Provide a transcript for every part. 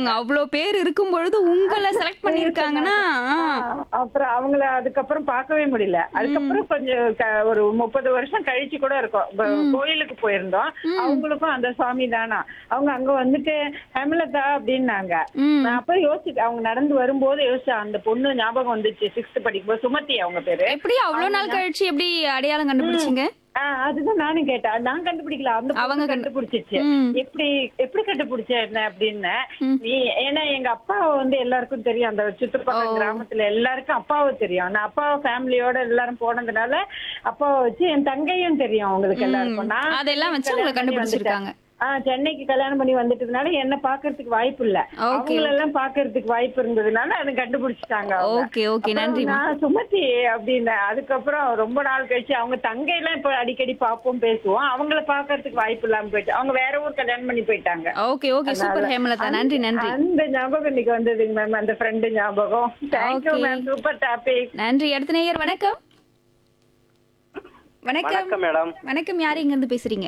அவங்க அவ்வளோ பேர் இருக்கும் பொழுது உங்களை செலக்ட் பண்ணியிருக்காங்கன்னா ஆ. அப்புறம் அவங்கள அதுக்கப்புறம் பார்க்கவே முடியல அதுக்கப்புறம் கொஞ்சம் க- ஒரு முப்பது வருஷம் கழிச்சு கூட இருக்கும் ப- கோயிலுக்கு போயிருந்தோம் அவங்களுக்கும் அந்த சுவாமி தானா அவங்க அங்க வந்துட்டு ஹேமலதா அப்படின்னாங்க ம். நான் அப்ப யோசிச்சு அவங்க நடந்து வரும்போது யோசிச்சேன் அந்த பொண்ணு ஞாபகம் வந்துச்சு சிக்ஸ்த் படிக்கும்போது சுமதி அவங்க பேரு எப்படி அவ்வளோ நாள் கழிச்சு எப்படி அடையாளம் கண்டுபிடிச்சீங்க ஆஹ் அதுதான் நானும் கேட்டேன் நான் கண்டுபிடிக்கல அந்த அவங்க அவங்க கண்டு- கண்டுபிடிச்சிச்சு ம். எப்படி எப்படி கண்டுபிடிச்ச என்ன அப்படின்னு ம். நீ ஏன்னா எங்க அப்பா வந்து எல்லாருக்கும் தெரியும் அந்த சுற்றுப்பக்கம் ஓ. கிராமத்துல எல்லாருக்கும் அப்பாவை தெரியும் நான் அப்பா ஃபேமிலியோட எல்லாரும் போனதுனால அப்பாவை வச்சு என் தங்கையும் தெரியும் அவங்களுக்கு எல்லாருக்கும் நான் அதெல்லாம் வச்சு உங்களை கல்யாணம் பண்ணி கண்டுபிடிச்சிருக்காங்க ஆஹ் சென்னைக்கு கல்யாணம் பண்ணி வந்துட்டதுனால என்ன பாக்குறதுக்கு வாய்ப்பு இல்ல Okay. அவங்கள எல்லாம் பாக்குறதுக்கு வாய்ப்பு இருந்ததுனால அதை கண்டுபிடிச்சிட்டாங்க அவங்க. ஓகே ஓகே அப்புறம் நன்றி நான் சுமதி அப்படின்னு அதுக்கப்புறம் ரொம்ப நாள் கழிச்சு அவங்க தங்கை எல்லாம் இப்ப அடிக்கடி பாப்போம் பேசுவோம் அவங்கள பாக்குறதுக்கு வாய்ப்பு இல்லாம போயிட்டு அவங்க வேற ஊர் கல்யாணம் பண்ணி போயிட்டாங்க ஓகே ஓகே சூப்பர் ஹேமலதா நன்றி நன்றி அந்த ஞாபகம் இன்னைக்கு வந்ததுங்க மேம் அந்த ஃப்ரெண்டு ஞாபகம் thank you Okay. Ma'am super topic நன்றி அடுத்த நேயர் வணக்கம் வணக்கம் வணக்கம் மேடம் வணக்கம் யார் இங்க இருந்து பேசுறீங்க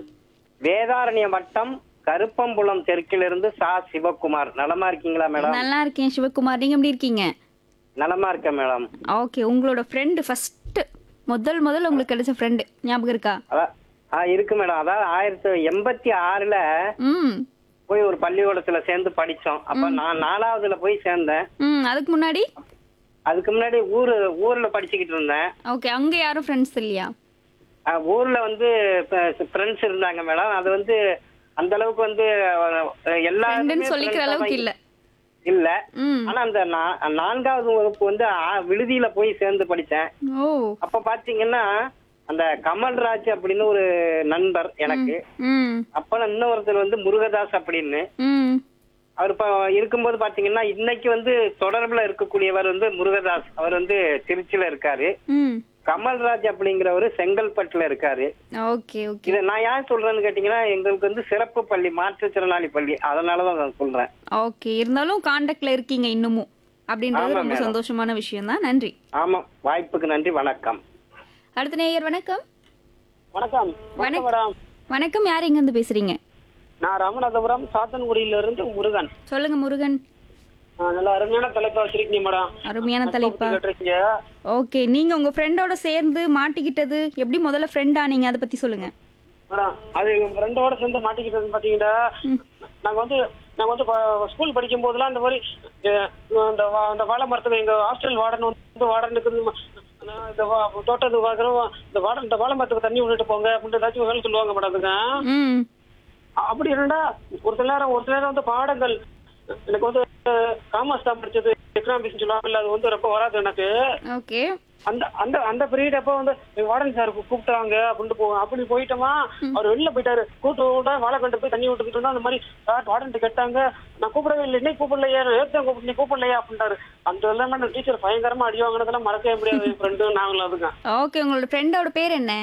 வேதாரண்ய வட்டம் கருப்பம்புலம் தெற்கிலிருந்து சா சிவகுமார் நலமா இருக்கீங்களா மேடம் நல்லா இருக்கேன் சிவகுமார் நீங்க எப்படி இருக்கீங்க நலமா இருக்கேன் மேடம் ஓகே உங்களோட ஃப்ரெண்டு ஃபர்ஸ்ட் முதல் முதல்ல உங்களுக்கு கிடைச்ச ஃப்ரெண்டு ஞாபகம் இருக்கா அதான் ஆ இருக்கு மேடம் அதாவது ஆயிரத்தி எண்பத்தி ஆறுல ம் போய் ஒரு பள்ளிக்கூடத்துல சேர்ந்து படிச்சோம் அப்ப நான் நாலாவதுல போய் சேர்ந்தேன் ம் அதுக்கு முன்னாடி அதுக்கு முன்னாடி ஊரு ஊர்ல படிச்சுக்கிட்டு இருந்தேன் ஓகே அங்க யாரும் ஃப்ரெண்ட்ஸ் இல்லையா ஆ, ஊர்ல வந்து ஃப்ரெண்ட்ஸ் இருந்தாங்க மேடம் அது வந்து அந்த அளவுக்கு வந்து அஹ், எல்லாருமே ஃப்ரெண்டுன்னு சொல்லிக்கிற friends ஆ அளவுக்கு இல்ல இல்ல ம் ஆனா அந்த நா- நான்காவது வகுப்பு வந்து ஆ- விடுதியில போய் சேர்ந்து படிச்சேன் ஓ அப்ப பாத்தீங்கன்னா அந்த கமல்ராஜ் அப்படின்னு ஒரு நண்பர் எனக்கு ம் அப்ப இன்னொருத்தர் வந்து முருகதாஸ் அப்படின்னு ம் அவர் இப்ப இருக்கும்போது பாத்தீங்கன்னா இன்னைக்கு வந்து தொடர்புல இருக்கக்கூடியவர் வந்து முருகதாஸ் அவர் வந்து திருச்சியில இருக்காரு ம் கமல்ராஜ் அப்படிங்கிறவரு செங்கல்பட்டுல இருக்காரு ஓகே ஓகே இத நான் ஏன் சொல்றேன்னு கேட்டீங்கன்னா எங்களுக்கு வந்து சிறப்பு பள்ளி மாற்றுத்திறனாளி பள்ளி அதனாலதான் நான் சொல்றேன் ஓகே இருந்தாலும் காண்டாக்ட்ல இருக்கீங்க இன்னமும் அப்படின்றது ஆமா, ரொம்ப மேடம். சந்தோஷமான விஷயம் தான் நன்றி ஆமா வாய்ப்புக்கு நன்றி வணக்கம் அடுத்த நேயர் வணக்கம் வணக்கம் வணக்கம் மேடம். வணக்கம் யார் எங்க இருந்து பேசுறீங்க நான் ராமநாதபுரம் சாத்தன்குடியில இருந்து முருகன் சொல்லுங்க முருகன் நல்ல அருமையான தலைப்பா வச்சிருக்கீங்க மேடம் அருமையான தலைப்பா கேட்டிருக்கீங்க ஓகே நீங்க உங்க ஃப்ரெண்டோட சேர்ந்து மாட்டிக்கிட்டது எப்படி முதல்ல ஃப்ரெண்ட் ஆனீங்க அதை பத்தி சொல்லுங்க மேடம் அது எங்க ஃப்ரெண்டோட சேர்ந்து மாட்டிக்கிட்டது பாத்தீங்கன்னா நாங்க வந்து நாங்க வந்து ப- ஸ்கூல் படிக்கும் போதெல்லாம் இந்த மாதிரி அஹ், இந்த வா- இந்த வாழை மரத்துல எங்க ஹாஸ்டல் வார்டன் வந்து வார்டனுக்கு வந்து ம- நான் இந்த வா- தோட்டத்துக்கு பார்க்குறோம் இந்த வார்டன் இந்த வாழை மரத்துக்கு தண்ணி விட்டுட்டு போங்க அப்படின்னு ஏதாச்சும் வேலை சொல்லுவாங்க மேடம் அதுங்க ம் அப்படி என்னடா ஒரு சில நேரம் ஒரு சில நேரம் வந்து பாடங்கள் எனக்கு வந்து காமர்ஸ் தான் படிச்சது எக்கனாமிக்ஸ் சொல்லுவாங்கல்ல அது வந்து ரொம்ப வராது எனக்கு ஓகே அந்த அந்த அந்த பீரியட் அப்ப வந்து எங்க வார்டன் சார் கூப்பிட்டாங்க அப்படின்ட்டு போவோம் அப்படி போயிட்டோமா அவர் வெளில போயிட்டாரு கூட்டு விட்டா வாழை கண்டு போய் தண்ணி விட்டுக்கிட்டு இருந்தா அந்த மாதிரி சார் வார்டன் கேட்டாங்க நான் கூப்பிடவே இல்லை இன்னைக்கு கூப்பிடலையா ஏற்றம் கூப்பிட்டு நீ கூப்பிடலையா அப்படின்ட்டாரு அந்த எல்லாம் டீச்சர் பயங்கரமா அடி வாங்கினதெல்லாம் மறக்கவே முடியாது என் ஃப்ரெண்டு நாங்களும் அதுங்க ஓகே உங்களோட ஃப்ரெண்டோட பேர் என்ன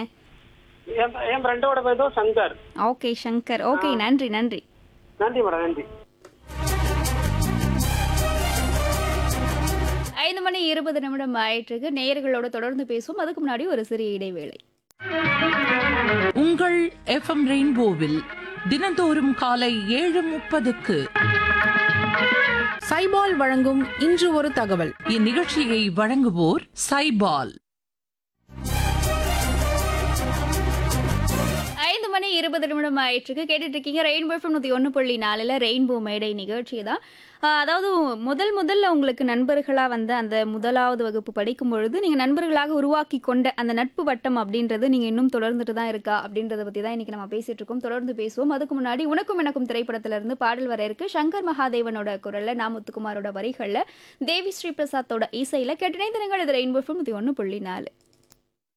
என் என் ஃப்ரெண்டோட பேர் தான் சங்கர் ஓகே சங்கர் ஓகே நன்றி நன்றி நன்றி மேடம் நன்றி ஐந்து மணி இருபது நிமிடம் ஆயிட்டு இருக்கு நேயர்களோட தொடர்ந்து பேசுவோம் அதுக்கு முன்னாடி ஒரு சிறிய இடைவேளை உங்கள் எஃப்எம் ரெயின்போவில் தினந்தோறும் காலை ஏழு முப்பதுக்கு சைபால் வழங்கும் இன்று ஒரு தகவல் இந்நிகழ்ச்சியை வழங்குவோர் சைபால் ஐந்து மணி இருபது நிமிடம் ஆயிட்டு இருக்கு கேட்டுட்டு இருக்கீங்க ரெயின்போ எஃப்எம் நூற்றி ஒன்று புள்ளி நாலில் ரெயின்போ மேடை நிகழ்ச்சி தான் ஆஹ் அதாவது முதல் முதல்ல உங்களுக்கு நண்பர்களாக வந்த அந்த முதலாவது வகுப்பு படிக்கும் பொழுது நீங்கள் நண்பர்களாக உருவாக்கி கொண்ட அந்த நட்பு வட்டம் அப்படின்றது நீங்கள் இன்னும் தொடர்ந்துட்டு தான் இருக்கா அப்படின்றத பற்றி தான் இன்னைக்கு நம்ம பேசிட்டு இருக்கோம் தொடர்ந்து பேசுவோம் அதுக்கு முன்னாடி உனக்கும் எனக்கும் திரைப்படத்துல இருந்து பாடல் வர இருக்கு சங்கர் மகாதேவனோட குரல்ல நா முத்துக்குமாரோட வரிகளில் தேவி ஸ்ரீ பிரசாத்தோட இசையில் கேட்டினை தினங்கள் இது ரெயின்போ எஃப்எம் நூற்றி ஒன்று புள்ளி நாலு